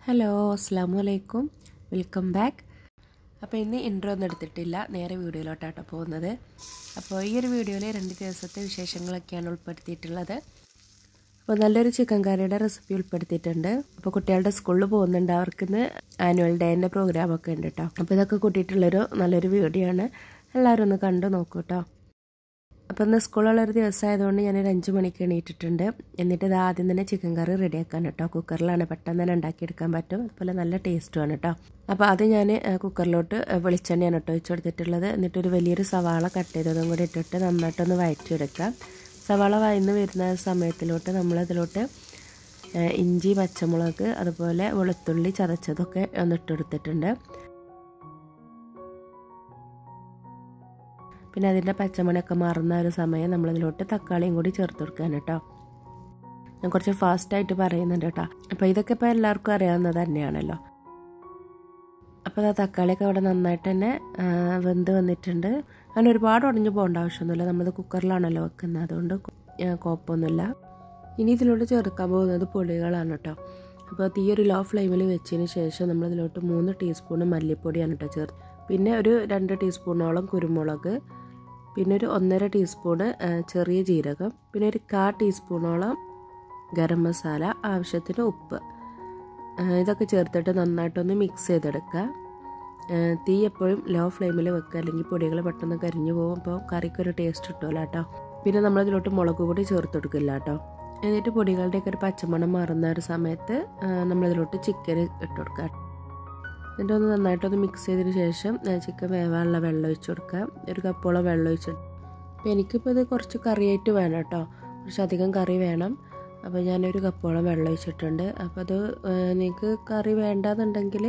hello അസ്സാം വലൈക്കും welcome back അപ്പോൾ ഇന്ന് ഇൻട്രോ ഒന്നും എടുത്തിട്ടില്ല നേരെ വീഡിയോയിലോട്ടാട്ടോ പോകുന്നത് അപ്പോൾ ഈ ഒരു വീഡിയോയിൽ രണ്ട് ദിവസത്തെ വിശേഷങ്ങളൊക്കെയാണ് ഉൾപ്പെടുത്തിയിട്ടുള്ളത് അപ്പോൾ നല്ലൊരു ചിക്കൻ കറിയുടെ റെസിപ്പി ഉൾപ്പെടുത്തിയിട്ടുണ്ട് അപ്പോൾ കുട്ടികളുടെ സ്കൂളിൽ പോകുന്നുണ്ട് അവർക്കിന്ന് ആനുവൽ ഡേൻ്റെ പ്രോഗ്രാമൊക്കെ ഉണ്ട് കേട്ടോ അപ്പോൾ ഇതൊക്കെ കൂട്ടിയിട്ടുള്ളൊരു നല്ലൊരു വീഡിയോ ആണ് എല്ലാവരും ഒന്ന് കണ്ടു നോക്കൂ കേട്ടോ അപ്പോൾ ഇന്ന് സ്കൂളുള്ളൊരു ദിവസമായതുകൊണ്ട് ഞാനൊരു അഞ്ച് മണിക്ക് എണീറ്റിട്ടുണ്ട് എന്നിട്ട് ഇത് ആദ്യം തന്നെ ചിക്കൻ കറി റെഡിയാക്കാൻ കേട്ടോ കുക്കറിലാണ് പെട്ടെന്ന് തന്നെ ഉണ്ടാക്കിയെടുക്കാൻ പറ്റും അതുപോലെ നല്ല ടേസ്റ്റുമാണ് കേട്ടോ അപ്പോൾ അത് ഞാൻ കുക്കറിലോട്ട് വെളിച്ചെണ്ണയാണ് കേട്ടോ വെച്ച് കൊടുത്തിട്ടുള്ളത് എന്നിട്ടൊരു വലിയൊരു സവാള കട്ട് ചെയ്തതും കൂടി ഇട്ടിട്ട് നന്നായിട്ടൊന്ന് വഴറ്റിയെടുക്കാം സവാള വയന്ന് വരുന്ന സമയത്തിലോട്ട് നമ്മളതിലോട്ട് ഇഞ്ചി പച്ചമുളക് അതുപോലെ വെളുത്തുള്ളി ചതച്ചതൊക്കെ ഒന്ന് ഇട്ടെടുത്തിട്ടുണ്ട് പിന്നെ അതിൻ്റെ പച്ചമണമൊക്കെ മാറുന്ന ഒരു സമയം നമ്മളിതിലോട്ട് തക്കാളിയും കൂടി ചേർത്ത് കൊടുക്കാൻ കേട്ടോ ഞാൻ കുറച്ച് ഫാസ്റ്റായിട്ട് പറയുന്നുണ്ട് കേട്ടോ അപ്പോൾ ഇതൊക്കെ ഇപ്പോൾ എല്ലാവർക്കും അറിയാവുന്നത് തന്നെയാണല്ലോ അപ്പോൾ ആ തക്കാളിയൊക്കെ അവിടെ നന്നായിട്ട് തന്നെ വെന്ത് വന്നിട്ടുണ്ട് അങ്ങനെ ഒരുപാട് ഉടഞ്ഞു പോകേണ്ട ആവശ്യമൊന്നുമില്ല നമ്മളിത് കുക്കറിലാണല്ലോ വെക്കുന്നത് അതുകൊണ്ട് കുഴപ്പമൊന്നുമില്ല ഇനി ഇതിലോട്ട് ചേർക്കാൻ പോകുന്നത് പൊടികളാണ് കേട്ടോ അപ്പോൾ തീ ഒരു ലോ ഫ്ലെയിമിൽ വെച്ചതിന് ശേഷം നമ്മളിതിലോട്ട് മൂന്ന് ടീസ്പൂൺ മല്ലിപ്പൊടിയാണ് കേട്ടോ ചേർത്ത് പിന്നെ ഒരു രണ്ട് ടീസ്പൂണോളം കുരുമുളക് പിന്നെ ഒരു ഒന്നര ടീസ്പൂണ് ചെറിയ ജീരകം പിന്നെ ഒരു കാ ടീസ്പൂണോളം ഗരം മസാല ആവശ്യത്തിന് ഉപ്പ് ഇതൊക്കെ ചേർത്തിട്ട് നന്നായിട്ടൊന്ന് മിക്സ് ചെയ്തെടുക്കുക തീ എപ്പോഴും ലോ ഫ്ലെയിമിൽ വെക്കുക അല്ലെങ്കിൽ പൊടികൾ പെട്ടെന്ന് കരിഞ്ഞു പോകും അപ്പോൾ കറിക്കൊരു ടേസ്റ്റ് കിട്ടുമല്ലോ കേട്ടോ പിന്നെ നമ്മളതിലോട്ട് മുളക് പൊടി ചേർത്ത് കൊടുക്കില്ല കേട്ടോ എന്നിട്ട് പൊടികളുടെയൊക്കെ ഒരു പച്ചമണം മാറുന്ന ഒരു സമയത്ത് നമ്മളിതിലോട്ട് ചിക്കൻ ഇട്ട് കൊടുക്കുക എന്നിട്ട് ഒന്ന് നന്നായിട്ടൊന്ന് മിക്സ് ചെയ്തതിന് ശേഷം ചിക്കൻ വേവാനുള്ള വെള്ളം ഒഴിച്ച് കൊടുക്കുക ഒരു കപ്പോളം വെള്ളം ഒഴിച്ച് അപ്പോൾ എനിക്കിപ്പോൾ ഇത് കുറച്ച് കറിയായിട്ട് വേണം കേട്ടോ കുറച്ച് അധികം കറി വേണം അപ്പോൾ ഞാനൊരു കപ്പോളം വെള്ളം ഒഴിച്ചിട്ടുണ്ട് അപ്പോൾ അത് നിങ്ങൾക്ക് കറി വേണ്ടാന്നുണ്ടെങ്കിൽ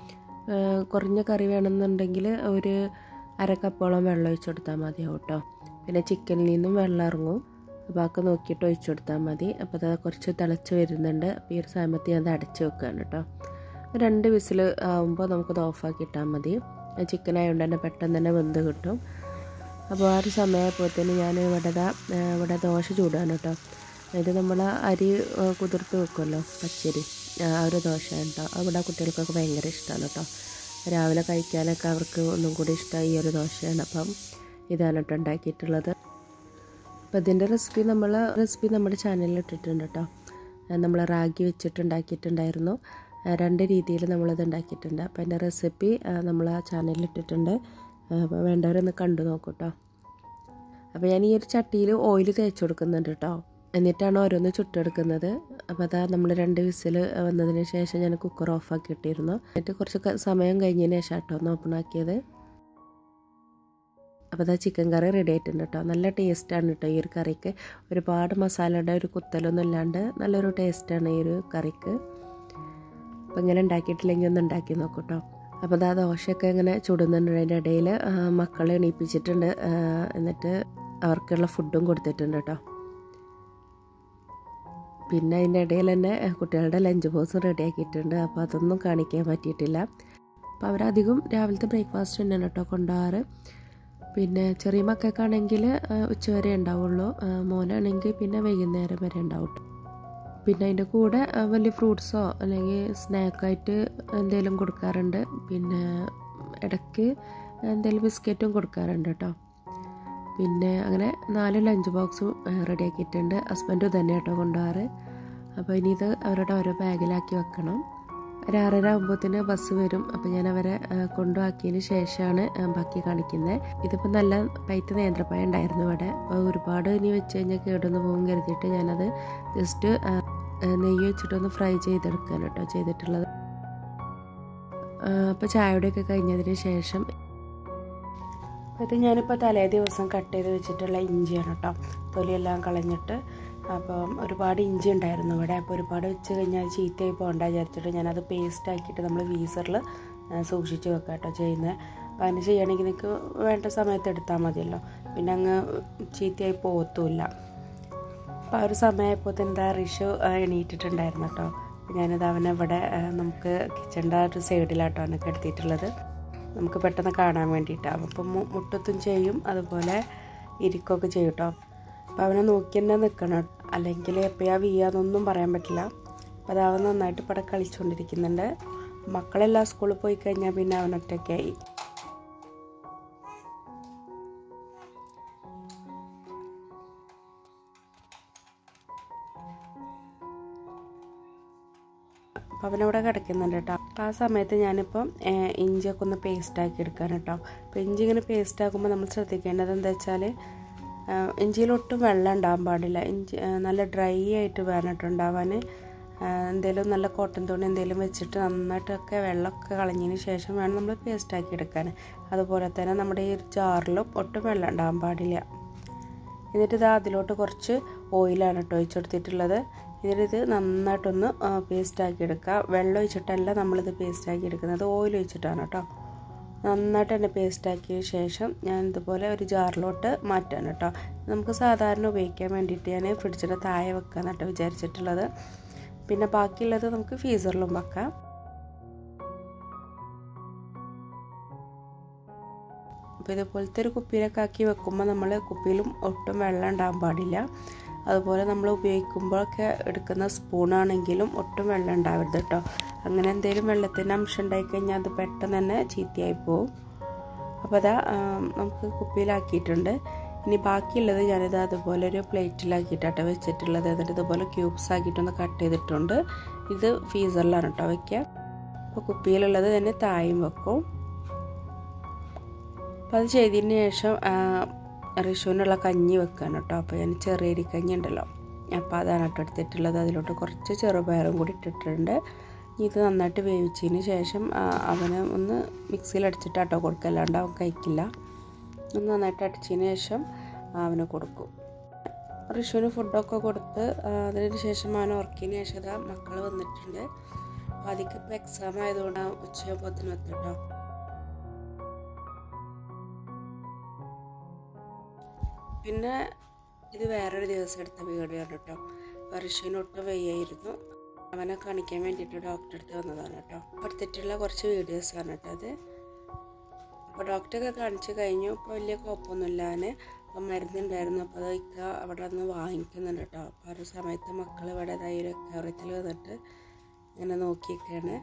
കുറഞ്ഞ കറി വേണമെന്നുണ്ടെങ്കിൽ ഒരു അര കപ്പോളം വെള്ളം ഒഴിച്ച് കൊടുത്താൽ മതിയാവും കേട്ടോ പിന്നെ ചിക്കനിൽ നിന്നും വെള്ളം ഇറങ്ങും അപ്പോൾ അതൊക്കെ നോക്കിയിട്ട് ഒഴിച്ചു കൊടുത്താൽ മതി അപ്പോൾ അത് കുറച്ച് തിളച്ച് വരുന്നുണ്ട് അപ്പോൾ ഈ ഒരു സമയത്ത് ഞാൻ അത് അടച്ച് വെക്കുകയാണ് കേട്ടോ രണ്ട് വിസിൽ ആകുമ്പോൾ നമുക്കത് ഓഫാക്കി ഇട്ടാൽ മതി ചിക്കൻ ആയതുകൊണ്ട് തന്നെ പെട്ടെന്ന് തന്നെ വെന്ത് കിട്ടും അപ്പോൾ ആ ഒരു സമയമായപ്പോഴത്തേന് ഞാൻ ഇവിടെ ഇവിടെ ദോശ ചൂടാണ് കേട്ടോ ഇത് നമ്മൾ അരി കുതിർത്ത് വെക്കുമല്ലോ പച്ചരി ആ ഒരു ദോശ കേട്ടോ അവിടെ കുട്ടികൾക്കൊക്കെ ഭയങ്കര ഇഷ്ടമാണ് കേട്ടോ രാവിലെ കഴിക്കാനൊക്കെ അവർക്ക് ഒന്നും കൂടി ഇഷ്ടമായി ഈ ഒരു ദോശയാണ് അപ്പം ഇതാണ് കേട്ടോ ഉണ്ടാക്കിയിട്ടുള്ളത് അപ്പോൾ ഇതിൻ്റെ റെസിപ്പി നമ്മൾ റെസിപ്പി നമ്മുടെ ചാനലിൽ ഇട്ടിട്ടുണ്ട് കേട്ടോ നമ്മൾ റാഗി വെച്ചിട്ട് ഉണ്ടാക്കിയിട്ടുണ്ടായിരുന്നു രണ്ട് രീതിയിൽ നമ്മളിത് ഉണ്ടാക്കിയിട്ടുണ്ട് അപ്പോൾ അതിൻ്റെ റെസിപ്പി നമ്മൾ ആ ചാനലിൽ ഇട്ടിട്ടുണ്ട് അപ്പോൾ വേണ്ടവരൊന്ന് കണ്ടു നോക്കൂ കേട്ടോ അപ്പോൾ ഞാൻ ഈ ഒരു ചട്ടിയിൽ ഓയിൽ തേച്ച് കൊടുക്കുന്നുണ്ട് കേട്ടോ എന്നിട്ടാണ് ഓരോന്ന് ചുട്ടെടുക്കുന്നത് അപ്പോൾ അതാ നമ്മൾ രണ്ട് വിസിൽ വന്നതിന് ശേഷം ഞാൻ കുക്കർ ഓഫാക്കി ഇട്ടിരുന്നു എന്നിട്ട് കുറച്ച് സമയം കഴിഞ്ഞതിന് ശേഷം കേട്ടോ ഒന്ന് ഓപ്പൺ ആക്കിയത് അപ്പോൾ അതാ ചിക്കൻ കറി റെഡി ആയിട്ടുണ്ട് കേട്ടോ നല്ല ടേസ്റ്റാണ് കേട്ടോ ഈ ഒരു കറിക്ക് ഒരുപാട് മസാലയുടെ ഒരു കുത്തലൊന്നും ഇല്ലാണ്ട് നല്ലൊരു ടേസ്റ്റാണ് ഈ ഒരു കറിക്ക് അപ്പോൾ ഇങ്ങനെ ഉണ്ടാക്കിയിട്ടില്ലെങ്കിൽ ഒന്ന് ഉണ്ടാക്കി നോക്കൂ കേട്ടോ അപ്പോൾ അതാ ദോശയൊക്കെ ഇങ്ങനെ ചുടുന്നുണ്ട് അതിൻ്റെ ഇടയിൽ മക്കളെ എണീപ്പിച്ചിട്ടുണ്ട് എന്നിട്ട് അവർക്കുള്ള ഫുഡും കൊടുത്തിട്ടുണ്ട് കേട്ടോ പിന്നെ അതിൻ്റെ ഇടയിൽ തന്നെ കുട്ടികളുടെ ലഞ്ച് ബോക്സും റെഡിയാക്കിയിട്ടുണ്ട് അപ്പോൾ അതൊന്നും കാണിക്കാൻ പറ്റിയിട്ടില്ല അപ്പോൾ അവരധികം രാവിലത്തെ ബ്രേക്ക്ഫാസ്റ്റ് തന്നെയാണ് കേട്ടോ കൊണ്ടുപോകാറ് പിന്നെ ചെറിയ മക്കൾക്കാണെങ്കിൽ ഉച്ചവരെ ഉണ്ടാവുള്ളൂ മോനാണെങ്കിൽ പിന്നെ വൈകുന്നേരം വരെ ഉണ്ടാവും പിന്നെ അതിൻ്റെ കൂടെ വലിയ ഫ്രൂട്ട്സോ അല്ലെങ്കിൽ സ്നാക്കായിട്ട് എന്തെങ്കിലും കൊടുക്കാറുണ്ട് പിന്നെ ഇടയ്ക്ക് എന്തെങ്കിലും ബിസ്ക്കറ്റും കൊടുക്കാറുണ്ട് കേട്ടോ പിന്നെ അങ്ങനെ നാല് ലഞ്ച് ബോക്സും റെഡിയാക്കിയിട്ടുണ്ട് ഹസ്ബൻഡ് തന്നെ കേട്ടോ കൊണ്ടുപോകാറ് അപ്പോൾ ഇനി ഇത് അവരുടെ ഓരോ ബാഗിലാക്കി വെക്കണം ഒരു ആറര ആകുമ്പോഴത്തേന് ബസ് വരും അപ്പോൾ ഞാൻ അവരെ കൊണ്ടുവാക്കിയതിന് ശേഷമാണ് ബാക്കി കാണിക്കുന്നത് ഇതിപ്പോൾ നല്ല പൈറ്റ് നേന്ത്രപ്പഴം ഉണ്ടായിരുന്നു ഇവിടെ അപ്പോൾ ഒരുപാട് ഇനി വെച്ച് കഴിഞ്ഞാൽ കേടൊന്ന് പോകും കരുതിയിട്ട് ഞാനത് ജസ്റ്റ് നെയ്യ് വെച്ചിട്ടൊന്ന് ഫ്രൈ ചെയ്തെടുക്കാൻ കേട്ടോ ചെയ്തിട്ടുള്ളത് അപ്പോൾ ചായയുടെയൊക്കെ കഴിഞ്ഞതിന് ശേഷം ഇത് ഞാനിപ്പോൾ തലേ ദിവസം കട്ട് ചെയ്ത് വെച്ചിട്ടുള്ള ഇഞ്ചിയാണ് കേട്ടോ തൊലിയെല്ലാം കളഞ്ഞിട്ട് അപ്പം ഒരുപാട് ഇഞ്ചി ഉണ്ടായിരുന്നു ഇവിടെ അപ്പോൾ ഒരുപാട് വെച്ച് കഴിഞ്ഞാൽ ചീത്തയായി പോകണ്ട വിചാരിച്ചിട്ട് ഞാനത് പേസ്റ്റ് ആക്കിയിട്ട് നമ്മൾ വീസറിൽ സൂക്ഷിച്ച് വെക്കാം കേട്ടോ ചെയ്യുന്നത് അപ്പോൾ അങ്ങനെ ചെയ്യുകയാണെങ്കിൽ നിങ്ങൾക്ക് വേണ്ട സമയത്ത് എടുത്താൽ മതിയല്ലോ പിന്നെ അങ്ങ് ചീത്തയായി പോകത്തുമില്ല അപ്പോൾ ആ ഒരു സമയമായപ്പോൾ എന്താ റിഷു എണീറ്റിട്ടുണ്ടായിരുന്നു കേട്ടോ ഞാനിത് അവനെ ഇവിടെ നമുക്ക് കിച്ചണിൻ്റെ ആ ഒരു സൈഡിലാട്ടോ അവനൊക്കെ എടുത്തിട്ടുള്ളത് നമുക്ക് പെട്ടെന്ന് കാണാൻ വേണ്ടിയിട്ടാണ് അപ്പം മുട്ടത്തും ചെയ്യും അതുപോലെ ഇരിക്കുകയൊക്കെ ചെയ്യും കേട്ടോ അപ്പോൾ അവനെ നോക്കി തന്നെ നിൽക്കണം അല്ലെങ്കിൽ എപ്പോഴാണ് വീയാന്നൊന്നും പറയാൻ പറ്റില്ല അപ്പോൾ അത് അവൻ നന്നായിട്ട് ഇവിടെ കളിച്ചുകൊണ്ടിരിക്കുന്നുണ്ട് മക്കളെല്ലാം സ്കൂളിൽ പോയി കഴിഞ്ഞാൽ പിന്നെ അവൻ ഒറ്റയ്ക്കായി അപ്പോൾ അവനവിടെ കിടക്കുന്നുണ്ട് കേട്ടോ അപ്പോൾ ആ സമയത്ത് ഞാനിപ്പം ഇഞ്ചിയൊക്കെ ഒന്ന് പേസ്റ്റാക്കി എടുക്കാൻ കേട്ടോ അപ്പോൾ ഇഞ്ചി ഇങ്ങനെ പേസ്റ്റ് ആക്കുമ്പോൾ നമ്മൾ ശ്രദ്ധിക്കേണ്ടത് എന്താ വെച്ചാൽ ഇഞ്ചിയിൽ ഒട്ടും വെള്ളം ഉണ്ടാകാൻ പാടില്ല ഇഞ്ചി നല്ല ഡ്രൈ ആയിട്ട് വേണം കേട്ടോ ഉണ്ടാവാൻ എന്തെങ്കിലും നല്ല കോട്ടൺ തുണി എന്തെങ്കിലും വെച്ചിട്ട് നന്നായിട്ടൊക്കെ വെള്ളമൊക്കെ കളഞ്ഞതിന് ശേഷം വേണം നമ്മൾ പേസ്റ്റാക്കി എടുക്കാൻ അതുപോലെ തന്നെ നമ്മുടെ ഈ ഒരു ജാറിലും ഒട്ടും വെള്ളം ഉണ്ടാകാൻ പാടില്ല എന്നിട്ട് ഇത് അതിലോട്ട് കുറച്ച് ഓയിലാണ് കേട്ടോ ഒഴിച്ചെടുത്തിട്ടുള്ളത് ഇതിലിത് നന്നായിട്ടൊന്ന് പേസ്റ്റാക്കി എടുക്കുക വെള്ളം ഒഴിച്ചിട്ടല്ല നമ്മളിത് പേസ്റ്റാക്കി എടുക്കുന്നത് ഓയിൽ ഒഴിച്ചിട്ടാണ് കേട്ടോ നന്നായിട്ട് തന്നെ പേസ്റ്റാക്കിയ ശേഷം ഞാൻ ഇതുപോലെ ഒരു ജാറിലോട്ട് മാറ്റാണ് കേട്ടോ നമുക്ക് സാധാരണ ഉപയോഗിക്കാൻ വേണ്ടിയിട്ട് ഞാൻ ഫ്രിഡ്ജിൻ്റെ താഴെ വെക്കാന്ന് കേട്ടോ വിചാരിച്ചിട്ടുള്ളത് പിന്നെ ബാക്കിയുള്ളത് നമുക്ക് ഫീസറിലും വെക്കാം അപ്പോൾ ഇതുപോലത്തെ ഒരു കുപ്പിയിലൊക്കെ ആക്കി വെക്കുമ്പോൾ നമ്മൾ കുപ്പിയിലും ഒട്ടും വെള്ളം ഉണ്ടാകാൻ പാടില്ല അതുപോലെ നമ്മൾ ഉപയോഗിക്കുമ്പോഴൊക്കെ എടുക്കുന്ന സ്പൂണാണെങ്കിലും ഒട്ടും വെള്ളം ഉണ്ടാവരുത് കേട്ടോ അങ്ങനെ എന്തെങ്കിലും വെള്ളത്തിൻ്റെ അംശം ഉണ്ടായിക്കഴിഞ്ഞാൽ അത് പെട്ടെന്ന് തന്നെ ചീത്തയായി പോവും അപ്പോൾ അതാ നമുക്ക് കുപ്പിയിലാക്കിയിട്ടുണ്ട് ഇനി ബാക്കിയുള്ളത് ഞാനിത് അതുപോലെ ഒരു പ്ലേറ്റിലാക്കിയിട്ടാട്ടോ വെച്ചിട്ടുള്ളത് എന്നിട്ട് ഇതുപോലെ ക്യൂബ്സ് ആക്കിയിട്ടൊന്ന് കട്ട് ചെയ്തിട്ടുണ്ട് ഇത് ഫീസറിലാണ് കേട്ടോ വയ്ക്കുക അപ്പോൾ കുപ്പിയിലുള്ളത് തന്നെ തായും വെക്കും അപ്പോൾ അത് ചെയ്തതിന് ശേഷം റിഷുവിനുള്ള കഞ്ഞി വെക്കാൻ കേട്ടോ അപ്പോൾ ഞാൻ ചെറിയരി കഞ്ഞി ഉണ്ടല്ലോ അപ്പോൾ അതാണ് കേട്ടോ എടുത്തിട്ടുള്ളത് അതിലോട്ട് കുറച്ച് ചെറുപയറും കൂടി ഇട്ടിട്ടുണ്ട് ഇത് നന്നായിട്ട് വേവിച്ചതിന് ശേഷം അവന് ഒന്ന് മിക്സിയിൽ അടിച്ചിട്ടാട്ടോ കൊടുക്കുക അല്ലാണ്ട് അവൻ കഴിക്കില്ല ഒന്ന് നന്നായിട്ട് അടിച്ചതിന് ശേഷം അവന് കൊടുക്കും റിഷുവിന് ഫുഡൊക്കെ കൊടുത്ത് അതിന് ശേഷം അവൻ ഉറക്കിയതിന് ശേഷം ഇതാ മക്കൾ വന്നിട്ടുണ്ട് അപ്പോൾ അതിക്ക് ഇപ്പോൾ എക്സാം ആയതുകൊണ്ട് ഉച്ചയാകുമ്പോഴത്തേനും എത്തും കേട്ടോ പിന്നെ ഇത് വേറൊരു ദിവസം എടുത്ത വീഡിയോ ആണ് കേട്ടോ വർഷന് ഒട്ടും വയ്യായിരുന്നു അവനെ കാണിക്കാൻ വേണ്ടിയിട്ട് ഡോക്ടറെ അടുത്ത് വന്നതാണ് കേട്ടോ എടുത്തിട്ടുള്ള കുറച്ച് വീഡിയോസാണ് കേട്ടോ അത് അപ്പോൾ ഡോക്ടറൊക്കെ കാണിച്ചു കഴിഞ്ഞു ഇപ്പോൾ വലിയ കുഴപ്പമൊന്നുമില്ല അവന് അപ്പം മരുന്നുണ്ടായിരുന്നു അപ്പോൾ അത് ഇക്ക അവിടെ നിന്ന് വാങ്ങിക്കുന്നുണ്ട് കേട്ടോ അപ്പോൾ ആ ഒരു സമയത്ത് മക്കൾ ഇവിടെ ഒരു അക്വാറിയത്തിൽ വന്നിട്ട് ഇങ്ങനെ നോക്കിയൊക്കെയാണ്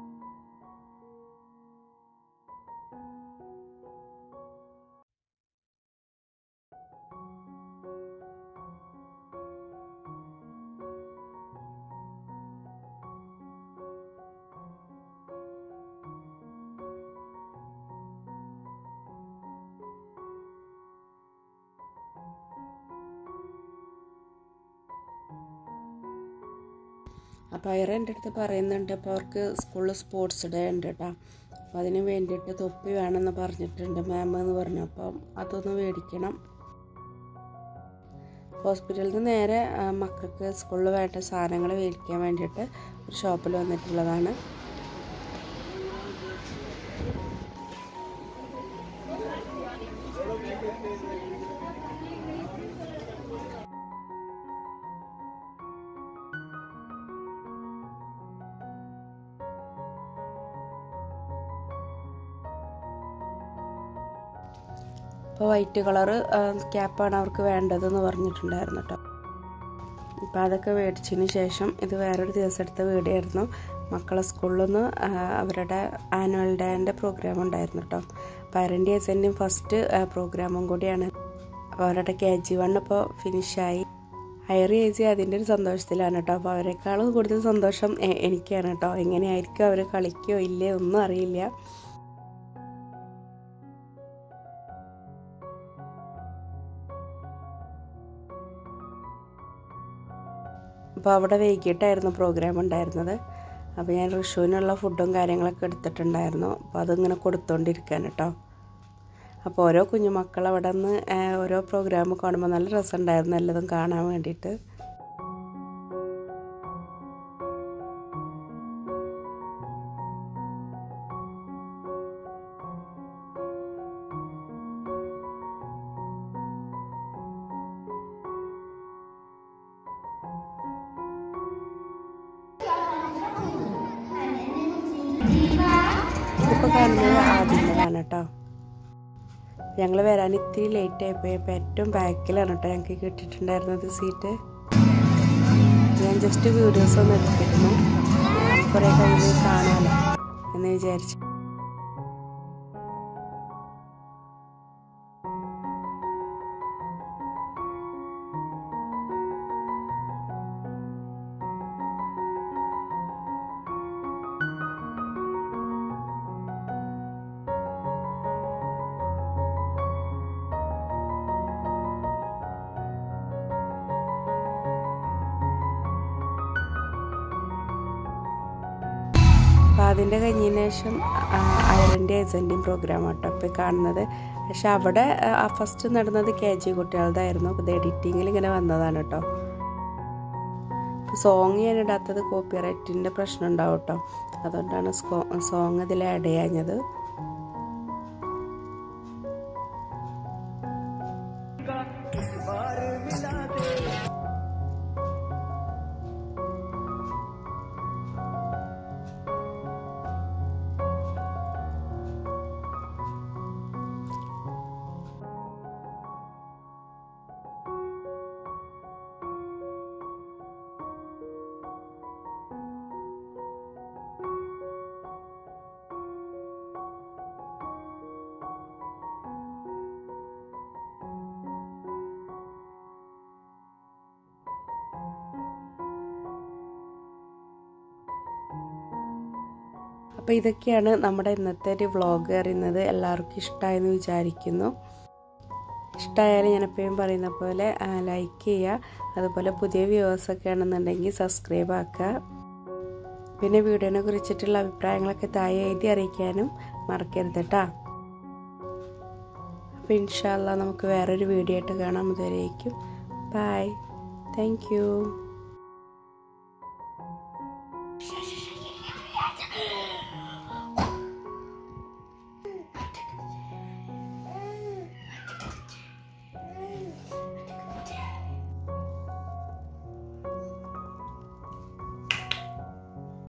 അപ്പോൾ അയറ എൻ്റെ അടുത്ത് പറയുന്നുണ്ട് അപ്പോൾ അവർക്ക് സ്കൂളിൽ സ്പോർട്സ് ഡേ ഉണ്ട് കേട്ടോ അപ്പോൾ അതിന് വേണ്ടിയിട്ട് തൊപ്പി വേണമെന്ന് പറഞ്ഞിട്ടുണ്ട് മാം എന്ന് പറഞ്ഞു അപ്പം അതൊന്ന് മേടിക്കണം ഹോസ്പിറ്റലിൽ നിന്ന് നേരെ മക്കൾക്ക് സ്കൂളിൽ വേണ്ട സാധനങ്ങൾ മേടിക്കാൻ വേണ്ടിയിട്ട് ഒരു ഷോപ്പിൽ വന്നിട്ടുള്ളതാണ് അപ്പോൾ വൈറ്റ് കളറ് ക്യാപ്പാണ് അവർക്ക് വേണ്ടതെന്ന് പറഞ്ഞിട്ടുണ്ടായിരുന്നു കേട്ടോ അപ്പോൾ അതൊക്കെ മേടിച്ചതിന് ശേഷം ഇത് വേറൊരു ദിവസം എടുത്ത വീഡിയോ ആയിരുന്നു മക്കളെ സ്കൂളിൽ നിന്ന് അവരുടെ ആനുവൽ ഡേൻ്റെ പ്രോഗ്രാം ഉണ്ടായിരുന്നു കേട്ടോ പാരൻ്റ് ഏജൻറ്റും ഫസ്റ്റ് പ്രോഗ്രാമും കൂടിയാണ് അപ്പോൾ അവരുടെ കെ ജി വൺ ഇപ്പോൾ ഫിനിഷായി ഹയർ ഏജ് അതിൻ്റെ ഒരു സന്തോഷത്തിലാണ് കേട്ടോ അപ്പോൾ അവരെക്കാളും കൂടുതൽ സന്തോഷം എനിക്കാണ് കേട്ടോ എങ്ങനെയായിരിക്കും അവർ കളിക്കുകയോ ഇല്ലേ ഒന്നും അറിയില്ല അപ്പോൾ അവിടെ വൈകിട്ടായിരുന്നു പ്രോഗ്രാം ഉണ്ടായിരുന്നത് അപ്പോൾ ഞാൻ ഋഷുവിനുള്ള ഫുഡും കാര്യങ്ങളൊക്കെ എടുത്തിട്ടുണ്ടായിരുന്നു അപ്പോൾ അതിങ്ങനെ കൊടുത്തോണ്ടിരിക്കാൻ കേട്ടോ അപ്പോൾ ഓരോ കുഞ്ഞുമക്കൾ അവിടെ നിന്ന് ഓരോ പ്രോഗ്രാം കാണുമ്പോൾ നല്ല രസമുണ്ടായിരുന്നു എല്ലാതും കാണാൻ വേണ്ടിയിട്ട് ഇപ്പോൾ കാണുന്നത് ആദ്യമാണ് കേട്ടോ ഞങ്ങൾ വരാൻ ഇത്തിരി ലേറ്റ് ആയിപ്പോയി അപ്പോൾ ഏറ്റവും ബാക്കിലാണ് കേട്ടോ ഞങ്ങൾക്ക് കിട്ടിയിട്ടുണ്ടായിരുന്നത് സീറ്റ് ഞാൻ ജസ്റ്റ് വീഡിയോസ് ഒന്ന് എടുത്തിരുന്നു കുറേ കഴിയുമ്പോൾ കാണാമല്ലോ എന്ന് വിചാരിച്ചു അപ്പോൾ അതിൻ്റെ കഴിഞ്ഞതിന് ശേഷം അയറിൻ്റെ ഏജൻറ്റിയും പ്രോഗ്രാം കേട്ടോ ഇപ്പോൾ കാണുന്നത് പക്ഷെ അവിടെ ആ ഫസ്റ്റ് നടന്നത് കെ ജി കുട്ടികളുടെ അപ്പോൾ ഇത് എഡിറ്റിങ്ങിൽ ഇങ്ങനെ വന്നതാണ് കേട്ടോ സോങ് ഞാൻ ഇടാത്തത് കോപ്പി റൈറ്റിൻ്റെ പ്രശ്നം ഉണ്ടാവും കേട്ടോ അതുകൊണ്ടാണ് സോങ് ഇതിൽ ആഡ് ചെയ്യാഞ്ഞത് അപ്പോൾ ഇതൊക്കെയാണ് നമ്മുടെ ഇന്നത്തെ ഒരു വ്ളോഗ് അറിയുന്നത് എല്ലാവർക്കും ഇഷ്ടമായെന്ന് വിചാരിക്കുന്നു ഇഷ്ടമായാലും ഞാൻ എപ്പോഴും പറയുന്ന പോലെ ലൈക്ക് ചെയ്യുക അതുപോലെ പുതിയ വ്യൂവേഴ്സൊക്കെ ആണെന്നുണ്ടെങ്കിൽ സബ്സ്ക്രൈബ് ആക്കുക പിന്നെ വീഡിയോനെ കുറിച്ചിട്ടുള്ള അഭിപ്രായങ്ങളൊക്കെ താഴെ എഴുതി അറിയിക്കാനും മറക്കരുത് കേട്ടോ അപ്പോൾ ഇൻഷാല്ല നമുക്ക് വേറൊരു വീഡിയോ ആയിട്ട് കാണാം അതുവരേക്കും ബൈ താങ്ക്